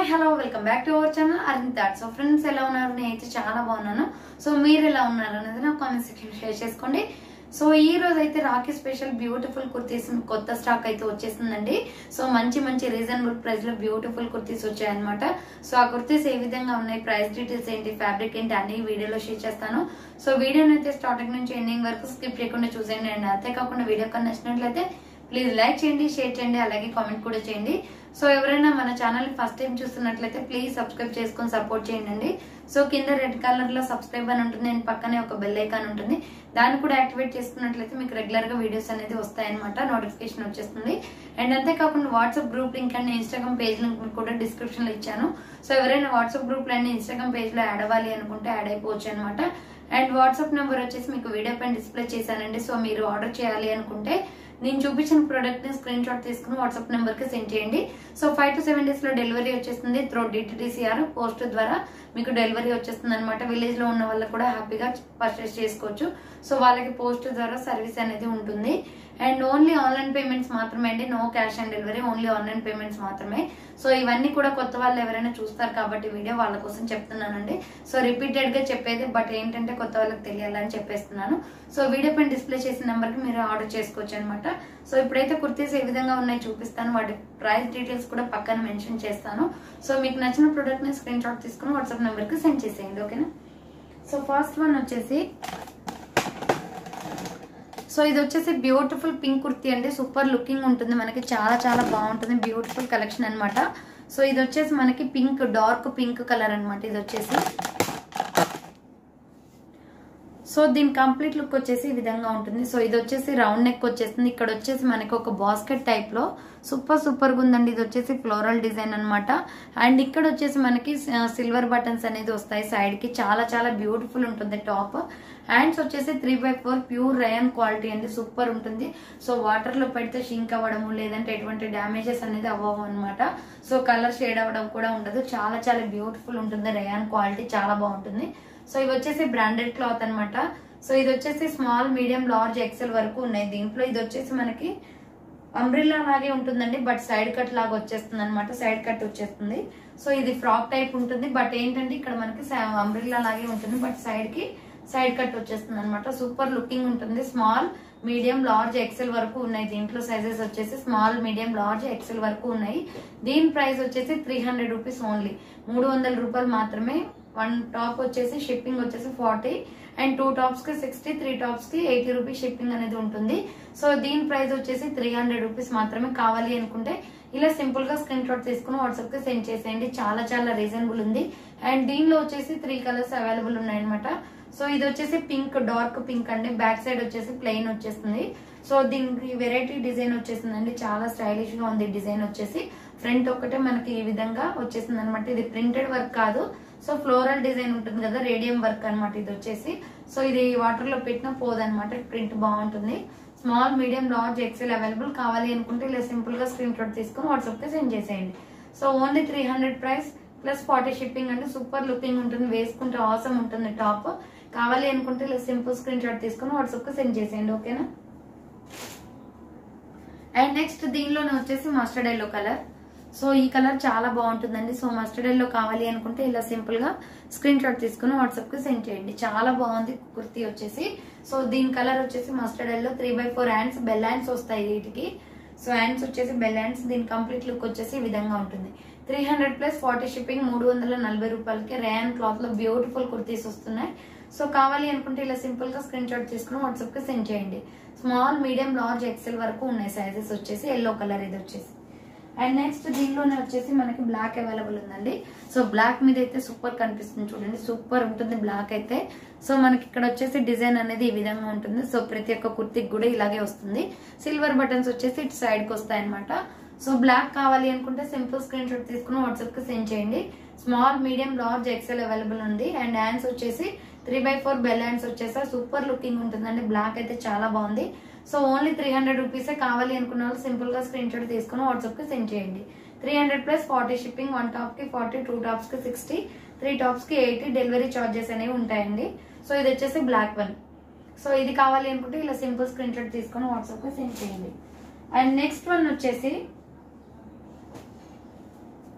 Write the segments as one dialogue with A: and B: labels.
A: hi hello welcome back to our channel అరిన్ thought so friends ఎలా ఉన్నారు నేనైతే చాలా బాగున్నాను సో మీరు ఎలా ఉన్నారు అనేది నా కామెంట్ సెక్షన్ షేర్ చేసుకోండి సో ఈ రోజు అయితే రాఖీ స్పెషల్ బ్యూటిఫుల్ కుర్తీస్ కొత్త స్టాక్ అయితే వచ్చేసిందండి సో మంచి మంచి రీజనబుల్ ప్రైస్ లో బ్యూటిఫుల్ కుర్తీస్ వచ్చాయన్నమాట సో ఆ కుర్తీస్ ఏ విధంగా ఉన్నాయి ప్రైస్ డీటెయిల్స్ ఏంటి ఫ్యాబ్రిక్ ఏంటి అన్ని వీడియోలో షేర్ చేస్తాను సో వీడియోని అయితే స్టార్టింగ్ నుంచి ఎండింగ్ వరకు స్కిప్ చేయకుండా చూసేయండి అండ్ అంతేకాకుండా వీడియో కన్నా నచ్చినట్లయితే ప్లీజ్ లైక్ చేయండి షేర్ చేయండి అలాగే కామెంట్ కూడా చేయండి సో ఎవరైనా మన ఛానల్ ఫస్ట్ టైం చూస్తున్నట్లయితే ప్లీజ్ సబ్స్క్రైబ్ చేసుకొని సపోర్ట్ చేయండి సో కింద రెడ్ కలర్ లో సబ్స్క్రైబ్ అని ఉంటుంది అండ్ పక్కనే ఒక బెల్ ఐకాన్ ఉంటుంది దాన్ని కూడా యాక్టివేట్ చేసుకున్నట్లయితే మీకు రెగ్యులర్ గా వీడియోస్ అనేది వస్తాయన్నమాట నోటిఫికేషన్ వచ్చేస్తుంది అండ్ అంతేకాకుండా WhatsApp group link and Instagram page link కూడా డిస్క్రిప్షన్ లో ఇచ్చాను సో ఎవరైనా వాట్సాప్ గ్రూప్ లో అండ్ ఇన్స్టాగ్రామ్ పేజ్ లో యాడ్ అవ్వాలి అనుకుంటే యాడ్ అయిపోవచ్చు అనమాట అండ్ వాట్సాప్ నెంబర్ వచ్చేసి మీకు వీడియో పైన డిస్ప్లే చేశానండి సో మీరు ఆర్డర్ చేయాలి అనుకుంటే నేను చూపించిన ప్రోడక్ట్ ని స్క్రీన్ షాట్ తీసుకుని వాట్సాప్ నెంబర్ కి సెండ్ చేయండి so five to seven days లో డెలివరీ వచ్చేస్తుంది త్రో డిటిడిసిఆర్ పోస్ట్ ద్వారా మీకు డెలివరీ వచ్చేస్తుంది అనమాట విలేజ్ లో ఉన్న వాళ్ళకి కూడా హ్యాపీగా పర్చేస్ చేసుకోవచ్చు సో వాళ్ళకి పోస్ట్ ద్వారా సర్వీస్ అనేది ఉంటుంది అండ్ ఓన్లీ ఆన్లైన్ పేమెంట్స్ మాత్రమే అండి no cash on delivery only online payments మాత్రమే సో ఇవన్నీ కూడా కొత్త వాళ్ళు ఎవరైనా చూస్తారు కాబట్టి వీడియో వాళ్ళ కోసం చెప్తున్నానండి సో రిపీటెడ్ గా చెప్పేది బట్ ఏంటంటే కొత్త వాళ్ళకి తెలియాలని చెప్పేస్తున్నాను సో వీడియో పైన డిస్ప్లే చేసిన నెంబర్ కి మీరు ఆర్డర్ చేసుకోవచ్చు అనమాట సో ఇప్పుడైతే కుర్తీస్ ఏ విధంగా ఉన్నాయి చూపిస్తాను వాటి ప్రైస్ డీటెయిల్స్ కూడా పక్కన మెన్షన్ చేస్తాను సో మీకు నచ్చిన ప్రోడక్ట్ ని స్క్రీన్ షాట్ తీసుకుని వాట్సాప్ నెంబర్ కి సెండ్ చేసేయండి ఓకేనా సో ఫస్ట్ వన్ వచ్చేసి సో ఇది వచ్చేసి బ్యూటిఫుల్ పింక్ కుర్తీ అండి సూపర్ లుకింగ్ ఉంటుంది మనకి చాలా చాలా బాగుంటుంది బ్యూటిఫుల్ కలెక్షన్ అనమాట సో ఇది వచ్చేసి మనకి పింక్ డార్క్ పింక్ కలర్ అనమాట ఇది వచ్చేసి సో దీని కంప్లీట్ లుక్ వచ్చేసి ఈ విధంగా ఉంటుంది సో ఇది వచ్చేసి రౌండ్ నెక్ వచ్చేస్తుంది ఇక్కడ వచ్చేసి మనకి ఒక బాస్కెట్ టైప్ లో సూపర్ సూపర్ గా ఉందండి ఇది వచ్చేసి ఫ్లోరల్ డిజైన్ అనమాట అండ్ ఇక్కడ వచ్చేసి మనకి సిల్వర్ బటన్స్ అనేది వస్తాయి సైడ్ కి చాలా చాలా బ్యూటిఫుల్ ఉంటుంది టాప్ హ్యాండ్స్ వచ్చేసి three by four pure rayon quality అండి సూపర్ ఉంటుంది సో వాటర్ లో పెడితే షింక్ అవ్వడము లేదంటే ఎటువంటి డ్యామేజెస్ అనేది అవ్వవు అనమాట సో కలర్ షేడ్ అవ్వడం కూడా ఉండదు చాలా చాలా బ్యూటిఫుల్ ఉంటుంది రయాన్ క్వాలిటీ చాలా బాగుంటుంది సో ఇవి వచ్చేసి బ్రాండెడ్ క్లాత్ అనమాట సో ఇది వచ్చేసి స్మాల్ మీడియం లార్జ్ ఎక్సెల్ వరకు ఉన్నాయి దీంట్లో ఇది వచ్చేసి మనకి అంబ్రిల్లా లాగే ఉంటుందండి బట్ సైడ్ కట్ లాగా వచ్చేస్తుంది అనమాట సైడ్ కట్ వచ్చేస్తుంది సో ఇది ఫ్రాక్ టైప్ ఉంటుంది బట్ ఏంటంటే ఇక్కడ మనకి అంబ్రిల్లా లాగే ఉంటుంది బట్ సైడ్ కి సైడ్ కట్ వచ్చేస్తుంది అనమాట సూపర్ లుకింగ్ ఉంటుంది స్మాల్ మీడియం లార్జ్ ఎక్సెల్ వరకు ఉన్నాయి దీంట్లో సైజెస్ వచ్చేసి స్మాల్ మీడియం లార్జ్ ఎక్సెల్ వరకు ఉన్నాయి దీని ప్రైస్ వచ్చేసి త్రీ హండ్రెడ్ రూపీస్ ఓన్లీ మూడు వందల రూపాయలు మాత్రమే వన్ టాప్ వచ్చేసి షిప్పింగ్ వచ్చేసి ఫార్టీ అండ్ టూ టాప్స్ కి సిక్స్టీ త్రీ టాప్స్ కి ఎయిటీ రూపీస్ షిప్పింగ్ అనేది ఉంటుంది సో దీని ప్రైస్ వచ్చేసి త్రీ హండ్రెడ్ రూపీస్ మాత్రమే కావాలి అనుకుంటే ఇలా సింపుల్ గా స్క్రీన్ షాట్ తీసుకుని వాట్సాప్ కి సెండ్ చేసేయండి చాలా చాలా రీజనబుల్ ఉంది అండ్ దీనిలో వచ్చేసి త్రీ కలర్స్ అవైలబుల్ ఉన్నాయన్నమాట సో ఇది వచ్చేసి పింక్ డార్క్ పింక్ అండి బ్యాక్ సైడ్ వచ్చేసి ప్లెయిన్ వచ్చేస్తుంది సో దీనికి వెరైటీ డిజైన్ వచ్చేసిందండి చాలా స్టైలిష్ గా ఉంది డిజైన్ వచ్చేసి ఫ్రంట్ ఒక్కటే మనకి ఈ విధంగా వచ్చేసింది అనమాట ఇది ప్రింటెడ్ వర్క్ కాదు సో ఫ్లోరల్ డిజైన్ ఉంటుంది కదా రేడియం వర్క్ అనమాట ఇది వచ్చేసి సో ఇది వాటర్ లో పెట్టినా పోదనమాట ప్రింట్ బాగుంటుంది small medium large XL available కావాలి అనుకుంటే ఇలా సింపుల్ గా స్క్రీన్ షాట్ తీసుకుని వాట్సాప్ కి సెండ్ చేసేయండి so only three hundred price plus forty shipping అంటే సూపర్ లుకింగ్ ఉంటుంది వేసుకుంటే అవసరం ఉంటుంది టాప్ కావాలి అనుకుంటే ఇలా సింపుల్ స్క్రీన్ షాట్ తీసుకుని వాట్సాప్ కి సెండ్ చేసేయండి ఓకేనా అండ్ నెక్స్ట్ దీనిలోనే వచ్చేసి మస్టర్డ్ ఎల్లో కలర్ సో ఈ కలర్ చాలా బాగుంటుందండి సో మస్టర్డ్ ఎల్లో కావాలి అనుకుంటే ఇలా సింపుల్ గా స్క్రీన్ షాట్ తీసుకుని వాట్సాప్ కి సెండ్ చేయండి చాలా బాగుంది కుర్తీ వచ్చేసి సో దీని కలర్ వచ్చేసి mustard yellow three by four hands bell hands వస్తాయి వీటికి సో హ్యాండ్స్ వచ్చేసి బెల్ హ్యాండ్స్ దీని కంప్లీట్ లుక్ వచ్చేసి ఈ విధంగా ఉంటుంది three hundred plus forty shipping మూడు వందల నలభై రూపాయలకి రేయన్ క్లాత్ లో బ్యూటిఫుల్ కుర్తీస్ వస్తున్నాయి సో కావాలి అనుకుంటే ఇలా సింపుల్ గా స్క్రీన్ షాట్ తీసుకుని వాట్సాప్ కి సెండ్ చేయండి స్మాల్ మీడియం లార్జ్ ఎక్సెల్ వరకు ఉన్నాయి సైజెస్ వచ్చేసి ఎల్లో కలర్ ఇది వచ్చేసి అండ్ నెక్స్ట్ దీనిలోనే వచ్చేసి మనకి బ్లాక్ అవైలబుల్ ఉందండి సో బ్లాక్ మీద అయితే సూపర్ కనిపిస్తుంది చూడండి సూపర్ ఉంటుంది బ్లాక్ అయితే సో మనకి ఇక్కడ వచ్చేసి డిజైన్ అనేది ఈ విధంగా ఉంటుంది సో ప్రతి ఒక్క కుర్తికి కూడా ఇలాగే వస్తుంది సిల్వర్ బటన్స్ వచ్చేసి ఇటు సైడ్ కి వస్తాయి అనమాట సో బ్లాక్ కావాలి అనుకుంటే సింపుల్ స్క్రీన్ షాట్ తీసుకుని వాట్సాప్ కి సెండ్ చేయండి small medium large XL available ఉంది అండ్ హ్యాండ్స్ వచ్చేసి three by four bell hands వచ్చేసి సూపర్ లుకింగ్ ఉంటుందండి బ్లాక్ అయితే చాలా బాగుంది సో ఓన్లీ త్రీ హండ్రెడ్ రూపీసే కావాలి అనుకున్న వాళ్ళు సింపుల్ గా స్క్రీన్ షాట్ తీసుకుని వాట్సాప్ కి సెండ్ చేయండి three hundred plus forty shipping one top కి ఫార్టీ టూ టాప్స్ కి సిక్స్టీ త్రీ టాప్స్ కి ఎయిటీ డెలివరీ చార్జెస్ అనేవి ఉంటాయండి సో ఇది వచ్చేసి బ్లాక్ వన్ సో ఇది కావాలి అనుకుంటే ఇలా సింపుల్ స్క్రీన్ షాట్ తీసుకుని వాట్సాప్ కి సెండ్ చేయండి అండ్ నెక్స్ట్ వన్ వచ్చేసి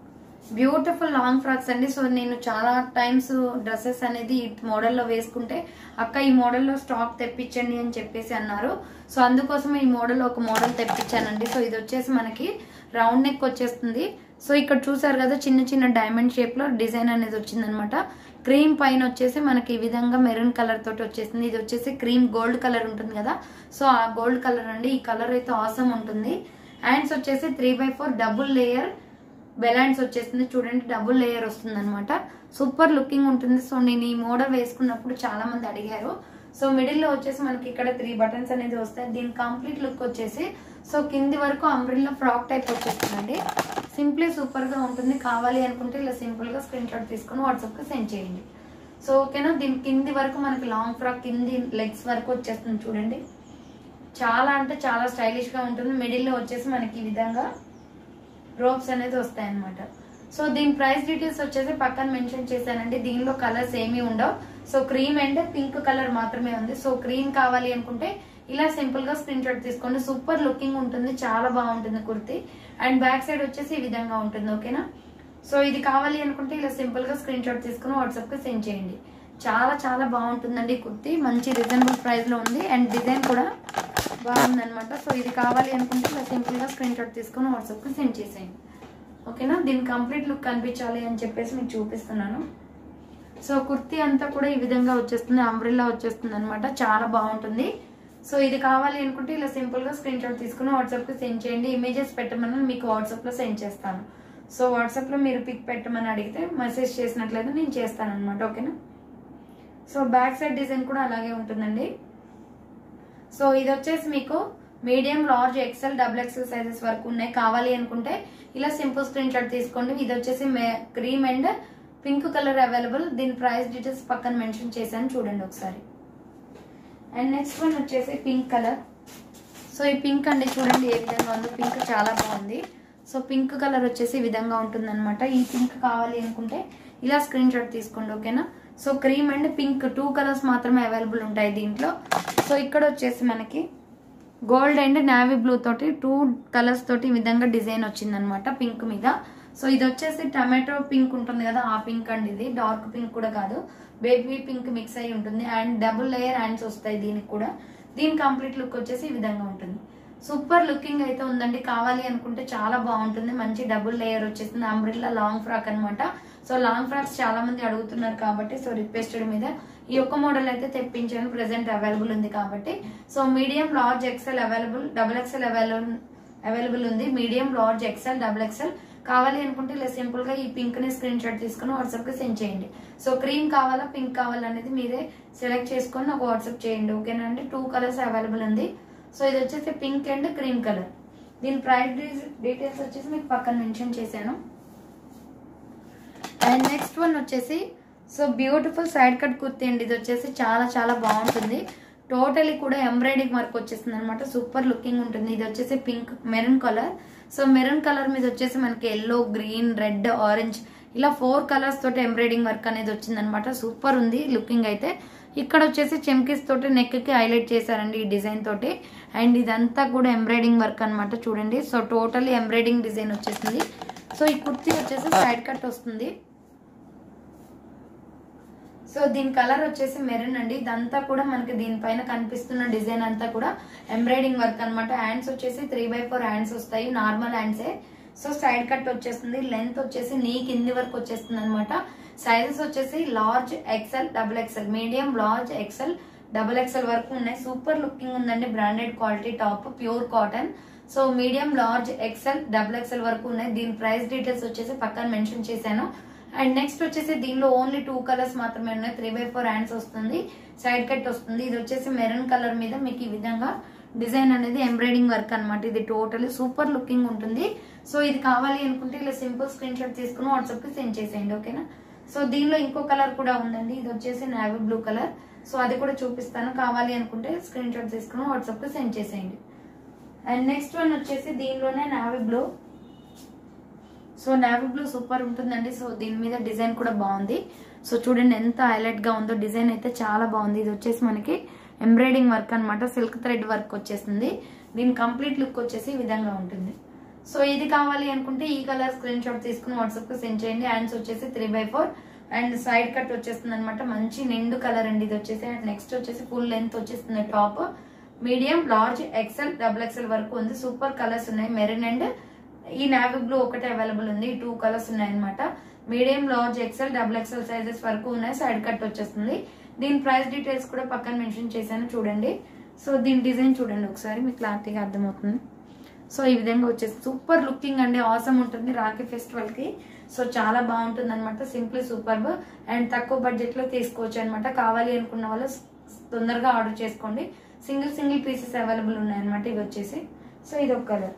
A: బ్యూటిఫుల్ లాంగ్ ఫ్రాక్స్ అండి సో నేను చాలా టైమ్స్ డ్రెస్సెస్ అనేది ఈ మోడల్లో వేసుకుంటే అక్క ఈ మోడల్లో స్టాక్ తెప్పించండి అని చెప్పేసి అన్నారు సో అందుకోసం ఈ మోడల్ ఒక మోడల్ తెప్పించానండి సో ఇది వచ్చేసి మనకి రౌండ్ నెక్ వచ్చేస్తుంది సో ఇక్కడ చూసారు కదా చిన్న చిన్న డైమండ్ షేప్ లో డిజైన్ అనేది వచ్చిందనమాట క్రీమ్ పైన వచ్చేసి మనకి ఈ విధంగా మెరూన్ కలర్ తోటి వచ్చేసింది ఇది వచ్చేసి క్రీమ్ గోల్డ్ కలర్ ఉంటుంది కదా సో ఆ గోల్డ్ కలర్ అండి ఈ కలర్ అయితే ఆసమ్ ఉంటుంది హ్యాండ్స్ వచ్చేసి three by four double layer బెలాన్స్ వచ్చేసింది చూడండి డబుల్ లేయర్ వస్తుంది అనమాట సూపర్ లుకింగ్ ఉంటుంది సో నేను ఈ మోడల్ వేసుకున్నప్పుడు చాలా మంది అడిగారు సో మిడిల్ లో వచ్చేసి మనకి ఇక్కడ త్రీ బటన్స్ అనేది వస్తాయి దీని కంప్లీట్ లుక్ వచ్చేసి సో కింది వరకు అంబ్రిల్లా ఫ్రాక్ టైప్ వచ్చేస్తుందండి సింప్లీ సూపర్ గా ఉంటుంది కావాలి అనుకుంటే ఇలా సింపుల్ గా స్క్రీన్ షాట్ తీసుకొని వాట్సాప్ కి సెండ్ చేయండి సో ఓకేనా దీని కింది వరకు మనకి లాంగ్ ఫ్రాక్ కింది లెగ్స్ వరకు వచ్చేస్తుంది చూడండి చాలా అంటే చాలా స్టైలిష్ గా ఉంటుంది మిడిల్ లో వచ్చేసి మనకి ఈ విధంగా రోప్స్ అనేది వస్తాయి అనమాట సో దీని ప్రైస్ డీటెయిల్స్ వచ్చేసి పక్కన మెన్షన్ చేశానండి దీనిలో కలర్స్ ఏమీ ఉండవు so cream and pink colour మాత్రమే ఉంది సో క్రీమ్ కావాలి అనుకుంటే ఇలా సింపుల్ గా స్క్రీన్ షాట్ తీసుకోండి సూపర్ లుకింగ్ ఉంటుంది చాలా బాగుంటుంది కుర్తి అండ్ బ్యాక్ సైడ్ వచ్చేసి ఈ విధంగా ఉంటుంది ఓకేనా సో ఇది కావాలి అనుకుంటే ఇలా సింపుల్ గా స్క్రీన్ షాట్ తీసుకుని వాట్సాప్ కి సెండ్ చేయండి చాలా చాలా బాగుంటుందండి ఈ కుర్తి మంచి రీజనబుల్ ప్రైస్ లో ఉంది అండ్ డిజైన్ కూడా బాగుందన్నమాట సో ఇది కావాలి అనుకుంటే ఇలా సింపుల్ గా స్క్రీన్ షాట్ తీసుకుని వాట్సాప్ కి సెండ్ చేసేయండి ఓకేనా దీని కంప్లీట్ లుక్ కనిపించాలి అని చెప్పేసి మీకు చూపిస్తున్నాను సో కుర్తీ అంతా కూడా ఈ విధంగా వచ్చేస్తుంది అంబ్రిల్లా వచ్చేస్తుంది అనమాట చాలా బాగుంటుంది సో ఇది కావాలి అనుకుంటే ఇలా సింపుల్ గా స్క్రీన్ షాట్ తీసుకుని వాట్సాప్ కి సెండ్ చేయండి ఇమేజెస్ పెట్టమని మీకు వాట్సాప్ లో సెండ్ చేస్తాను సో వాట్సాప్ లో మీరు పిక్ పెట్టమని అడిగితే మెసేజ్ చేసినట్లయితే నేను చేస్తాను అనమాట ఓకేనా సో బ్యాక్ సైడ్ డిజైన్ కూడా అలాగే ఉంటుందండి సో ఇది వచ్చేసి మీకు medium large XL double XL sizes వరకు ఉన్నాయి కావాలి అనుకుంటే ఇలా సింపుల్ స్క్రీన్ షాట్ తీసుకోండి ఇది వచ్చేసి cream and pink colour available దీని ప్రైస్ డీటెయిల్స్ పక్కన మెన్షన్ చేశాను చూడండి ఒకసారి అండ్ నెక్స్ట్ వన్ వచ్చేసి పింక్ కలర్ సో ఈ పింక్ అండి చూడండి ఏ విధంగా ఉందో పింక్ చాలా బాగుంది సో పింక్ కలర్ వచ్చేసి ఈ విధంగా ఉంటుందన్నమాట ఈ పింక్ కావాలి అనుకుంటే ఇలా స్క్రీన్ షాట్ తీసుకోండి ఓకేనా so cream and pink two colours మాత్రమే అవైలబుల్ ఉంటాయి దీంట్లో సో ఇక్కడ వచ్చేసి మనకి గోల్డ్ అండ్ నావీ బ్లూ తోటి టూ కలర్స్ తోటి ఈ విధంగా డిజైన్ వచ్చిందనమాట పింక్ మీద సో ఇది వచ్చేసి టమాటో పింక్ ఉంటుంది కదా ఆ పింక్ అండి ఇది డార్క్ పింక్ కూడా కాదు బేబీ పింక్ మిక్స్ అయి ఉంటుంది అండ్ డబుల్ లేయర్ హ్యాండ్స్ వస్తాయి దీనికి కూడా దీని కంప్లీట్ లుక్ వచ్చేసి ఈ విధంగా ఉంటుంది సూపర్ లుకింగ్ అయితే ఉందండి కావాలి అనుకుంటే చాలా బాగుంటుంది మంచి డబుల్ లేయర్ వచ్చేసింది అంబ్రిల్లా లాంగ్ ఫ్రాక్ అన్నమాట సో లాంగ్ ఫ్రాక్స్ చాలా మంది అడుగుతున్నారు కాబట్టి సో రిక్వెస్టెడ్ మీద ఈ ఒక్క మోడల్ అయితే తెప్పించాను ప్రెసెంట్ అవైలబుల్ ఉంది కాబట్టి so medium large XL available double XL available available ఉంది medium large XL double XL కావాలి అనుకుంటే ఇలా సింపుల్ గా ఈ పింక్ ని స్క్రీన్ షాట్ తీసుకుని వాట్సాప్ కి సెండ్ చేయండి సో క్రీమ్ కావాలా పింక్ కావాలా అనేది మీరే సెలెక్ట్ చేసుకొని నాకు వాట్సాప్ చేయండి ఓకేనా అండి టూ కలర్స్ అవైలబుల్ ఉంది సో ఇది వచ్చేసి పింక్ అండ్ క్రీమ్ కలర్ దీని ప్రైస్ డీటెయిల్స్ వచ్చేసి మీకు పక్కన మెన్షన్ చేశాను అండ్ నెక్స్ట్ వన్ వచ్చేసి so beautiful side cut kurti అండి ఇది వచ్చేసి చాలా చాలా బాగుంటుంది టోటలీ కూడా ఎంబ్రాయిడింగ్ వర్క్ వచ్చేస్తుంది అనమాట సూపర్ లుకింగ్ ఉంటుంది ఇది వచ్చేసి pink maroon colour so maroon colour మీద వచ్చేసి మనకి ఎల్లో గ్రీన్ రెడ్ ఆరెంజ్ ఇలా ఫోర్ కలర్స్ తోటి ఎంబ్రాయిడింగ్ వర్క్ అనేది వచ్చింది అనమాట సూపర్ ఉంది లుకింగ్ అయితే ఇక్కడ వచ్చేసి చెమ్కిస్ తోటి నెక్ కి హైలైట్ చేశారండి ఈ డిజైన్ తోటి అండ్ ఇదంతా కూడా ఎంబ్రాయిడింగ్ వర్క్ అనమాట చూడండి సో టోటలీ ఎంబ్రాయిడింగ్ డిజైన్ వచ్చేసింది సో ఈ కుర్తీ వచ్చేసి సైడ్ కట్ వస్తుంది సో దీని కలర్ వచ్చేసి మెరూన్ అండి ఇదంతా కూడా మనకి దీనిపైన కనిపిస్తున్న డిజైన్ అంతా కూడా ఎంబ్రాయిడింగ్ వర్క్ అనమాట హ్యాండ్స్ వచ్చేసి త్రీ బై ఫోర్ హ్యాండ్స్ వస్తాయి నార్మల్ హ్యాండ్సే సో సైడ్ కట్ వచ్చేస్తుంది లెంత్ వచ్చేసి నీ కింది వరకు వచ్చేస్తుంది అనమాట సైజెస్ వచ్చేసి large XL double XL medium large XL double XL వరకు ఉన్నాయి సూపర్ లుకింగ్ ఉందండి branded quality top pure cotton so medium large XL double XL వరకు ఉన్నాయి దీని ప్రైస్ డీటెయిల్స్ వచ్చేసి పక్కన మెన్షన్ చేశాను అండ్ నెక్స్ట్ వచ్చేసి దీనిలో ఓన్లీ టూ కలర్స్ మాత్రమే ఉన్నాయి త్రీ బై ఫోర్ హ్యాండ్స్ వస్తుంది సైడ్ కట్ వస్తుంది ఇది వచ్చేసి మెరూన్ కలర్ మీద మీకు ఈ విధంగా డిజైన్ అనేది ఎంబ్రాయిడింగ్ వర్క్ అనమాట ఇది టోటలీ సూపర్ లుకింగ్ ఉంటుంది సో ఇది కావాలి అనుకుంటే ఇలా సింపుల్ స్క్రీన్ షాట్ తీసుకుని వాట్సాప్ కి సెండ్ చేసేయండి ఓకేనా సో దీనిలో ఇంకో కలర్ కూడా ఉందండి ఇది వచ్చేసి నావీ బ్లూ కలర్ సో అది కూడా చూపిస్తాను కావాలి అనుకుంటే స్క్రీన్ షాట్ తీసుకుని వాట్సాప్ కి సెండ్ చేసేయండి అండ్ నెక్స్ట్ వన్ వచ్చేసి దీనిలోనే navy blue so navy blue super ఉంటుందండి సో దీని మీద డిజైన్ కూడా బాగుంది సో చూడండి ఎంత హైలైట్ గా ఉందో డిజైన్ అయితే చాలా బాగుంది ఇది వచ్చేసి మనకి ఎంబ్రాయిడింగ్ వర్క్ అనమాట సిల్క్ థ్రెడ్ వర్క్ వచ్చేసింది దీని కంప్లీట్ లుక్ వచ్చేసి ఈ విధంగా ఉంటుంది సో ఇది కావాలి అనుకుంటే ఈ కలర్ స్క్రీన్ షాట్ తీసుకుని వాట్సాప్ కి సెండ్ చేయండి హ్యాండ్స్ వచ్చేసి three by four and side cut వచ్చేస్తుంది అనమాట మంచి నిండు కలర్ అండి ఇది వచ్చేసి అండ్ నెక్స్ట్ వచ్చేసి ఫుల్ లెంత్ వచ్చేస్తుంది top medium large XL double XL వరకు ఉంది సూపర్ కలర్స్ ఉన్నాయి మెరిన్ అండ్ ఈ నావీ బ్లూ ఒకటే అవైలబుల్ ఉంది టూ కలర్స్ ఉన్నాయి అనమాట medium large XL double XL sizes వరకు ఉన్నాయి సైడ్ కట్ వచ్చేస్తుంది దీని ప్రైస్ డీటెయిల్స్ కూడా పక్కన మెన్షన్ చేశాను చూడండి సో దీని డిజైన్ చూడండి ఒకసారి మీకు క్లారిటీగా అర్థమవుతుంది సో ఈ విధంగా వచ్చేసి సూపర్ లుకింగ్ అండి ఆసమ్ ఉంటుంది రాఖీ ఫెస్టివల్ కి సో చాలా బాగుంటుంది అనమాట సింప్లీ సూపర్బ్ అండ్ తక్కువ బడ్జెట్ లో తీసుకోవచ్చు అనమాట కావాలి అనుకున్న వాళ్ళు తొందరగా ఆర్డర్ చేసుకోండి సింగిల్ సింగిల్ పీసెస్ అవైలబుల్ ఉన్నాయన్నమాట ఇవి వచ్చేసి సో ఇది ఒక కలర్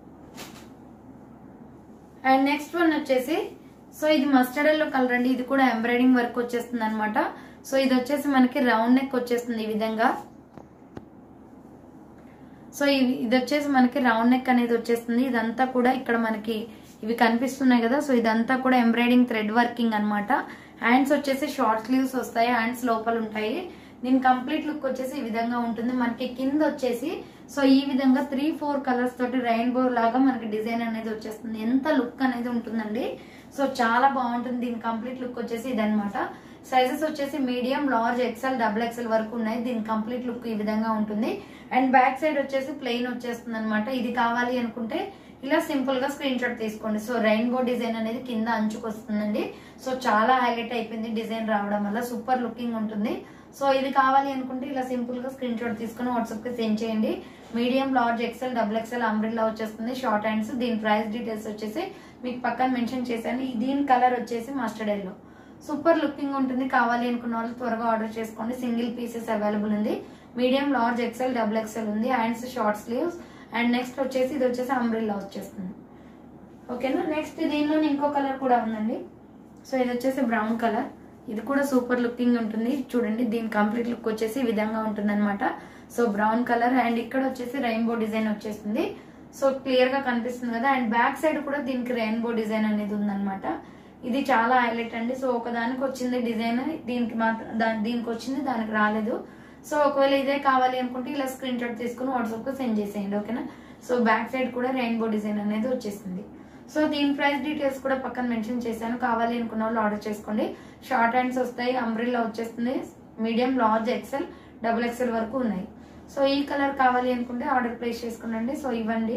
A: అండ్ నెక్స్ట్ వన్ వచ్చేసి సో ఇది మస్టర్డ్ ఎల్లో కలర్ అండి ఇది కూడా ఎంబ్రాయిడింగ్ వర్క్ వచ్చేస్తుంది అనమాట సో ఇది వచ్చేసి మనకి రౌండ్ నెక్ వచ్చేస్తుంది ఈ విధంగా సో ఇవి ఇది వచ్చేసి మనకి రౌండ్ నెక్ అనేది వచ్చేస్తుంది ఇదంతా కూడా ఇక్కడ మనకి ఇవి కనిపిస్తున్నాయి కదా సో ఇదంతా కూడా ఎంబ్రాయిడింగ్ థ్రెడ్ వర్కింగ్ అన్నమాట హ్యాండ్స్ వచ్చేసి షార్ట్ స్లీవ్స్ వస్తాయి హ్యాండ్స్ లోపల ఉంటాయి దీని కంప్లీట్ లుక్ వచ్చేసి ఈ విధంగా ఉంటుంది మనకి కింద వచ్చేసి సో ఈ విధంగా త్రీ ఫోర్ కలర్స్ తోటి రెయిన్బో లాగా మనకి డిజైన్ అనేది వచ్చేస్తుంది ఎంత లుక్ అనేది ఉంటుందండి సో చాలా బాగుంటుంది దీని కంప్లీట్ లుక్ వచ్చేసి ఇదనమాట సైజెస్ వచ్చేసి medium large XL double XL వరకు ఉన్నాయి దీని కంప్లీట్ లుక్ ఈ విధంగా ఉంటుంది అండ్ బ్యాక్ సైడ్ వచ్చేసి ప్లెయిన్ వచ్చేస్తుంది అనమాట ఇది కావాలి అనుకుంటే ఇలా సింపుల్ గా స్క్రీన్ షాట్ తీసుకోండి సో రెయిన్బో డిజైన్ అనేది కింద అంచుకు వస్తుందండి సో చాలా హైలైట్ అయిపోయింది డిజైన్ రావడం వల్ల సూపర్ లుకింగ్ ఉంటుంది సో ఇది కావాలి అనుకుంటే ఇలా సింపుల్ గా స్క్రీన్ షాట్ తీసుకుని వాట్సాప్ కి సెండ్ చేయండి medium large XL double XL umbrella వచ్చేస్తుంది షార్ట్ హ్యాండ్స్ దీని ప్రైస్ డీటెయిల్స్ వచ్చేసి మీకు పక్కన మెన్షన్ చేశాను దీని కలర్ వచ్చేసి మస్టర్డ్ ఎల్లో సూపర్ లుకింగ్ ఉంటుంది కావాలి అనుకున్న వాళ్ళు త్వరగా ఆర్డర్ చేసుకోండి సింగిల్ పీసెస్ అవైలబుల్ ఉంది medium large XL double XL ఉంది hands short sleeves and next వచ్చేసి ఇది వచ్చేసి అంబ్రిల్లా వచ్చేస్తుంది ఓకేనా నెక్స్ట్ దీనిలో ఇంకో కలర్ కూడా ఉందండి సో ఇది వచ్చేసి బ్రౌన్ కలర్ ఇది కూడా సూపర్ లుకింగ్ ఉంటుంది చూడండి దీని కంప్లీట్ లుక్ వచ్చేసి ఈ విధంగా ఉంటుంది అనమాట సో బ్రౌన్ కలర్ అండ్ ఇక్కడ వచ్చేసి రెయిన్బో డిజైన్ వచ్చేస్తుంది సో క్లియర్ గా కనిపిస్తుంది కదా అండ్ బ్యాక్ సైడ్ కూడా దీనికి రెయిన్బో డిజైన్ అనేది ఉందన్నమాట ఇది చాలా హైలైట్ అండి సో ఒకదానికి వచ్చింది డిజైన్ దీనికి మాత్రం దా- దీనికి వచ్చింది దానికి రాలేదు సో ఒకవేళ ఇదే కావాలి అనుకుంటే ఇలా స్క్రీన్ షాట్ తీసుకుని వాట్సాప్ కు సెండ్ చేసేయండి ఓకేనా సో బ్యాక్ సైడ్ కూడా రెయిన్బో డిజైన్ అనేది వచ్చేసింది సో దీని ప్రైస్ డీటెయిల్స్ కూడా పక్కన మెన్షన్ చేశాను కావాలి అనుకున్న వాళ్ళు ఆర్డర్ చేసుకోండి షార్ట్ హ్యాండ్స్ వస్తాయి అంబ్రిల్లా వచ్చేస్తుంది medium large XL double XL వరకు ఉన్నాయి సో ఈ కలర్ కావాలి అనుకుంటే ఆర్డర్ ప్లేస్ చేసుకునండి సో ఇవ్వండి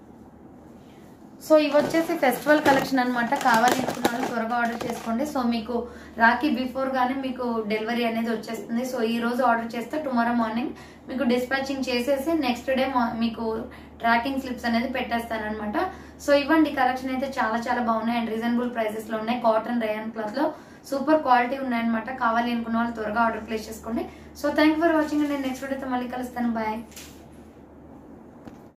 A: సో ఇవి వచ్చేసి ఫెస్టివల్ కలెక్షన్ అన్నమాట కావాలి అనుకున్న వాళ్ళు త్వరగా ఆర్డర్ చేసుకోండి సో మీకు రాఖీ బిఫోర్ గానే మీకు డెలివరీ అనేది వచ్చేస్తుంది సో ఈ రోజు ఆర్డర్ చేస్తే టుమారో మార్నింగ్ మీకు డిస్పాచింగ్ చేసేసి నెక్స్ట్ డే మీకు ట్రాకింగ్ స్లిప్స్ అనేది పెట్టేస్తాను అనమాట సో ఇవ్వండి కలెక్షన్ అయితే చాలా చాలా బాగున్నాయి అండ్ రీజనబుల్ ప్రైసెస్ లో ఉన్నాయి కాటన్ రేయన్ క్లాత్ లో సూపర్ క్వాలిటీ ఉన్నాయన్నమాట కావాలి అనుకున్న వాళ్ళు త్వరగా ఆర్డర్ ప్లేస్ చేసుకోండి సో థ్యాంక్ ఫర్ వాచింగ్ అండి నెక్స్ట్ వీడియోతో మళ్ళీ కలుస్తాను బాయ్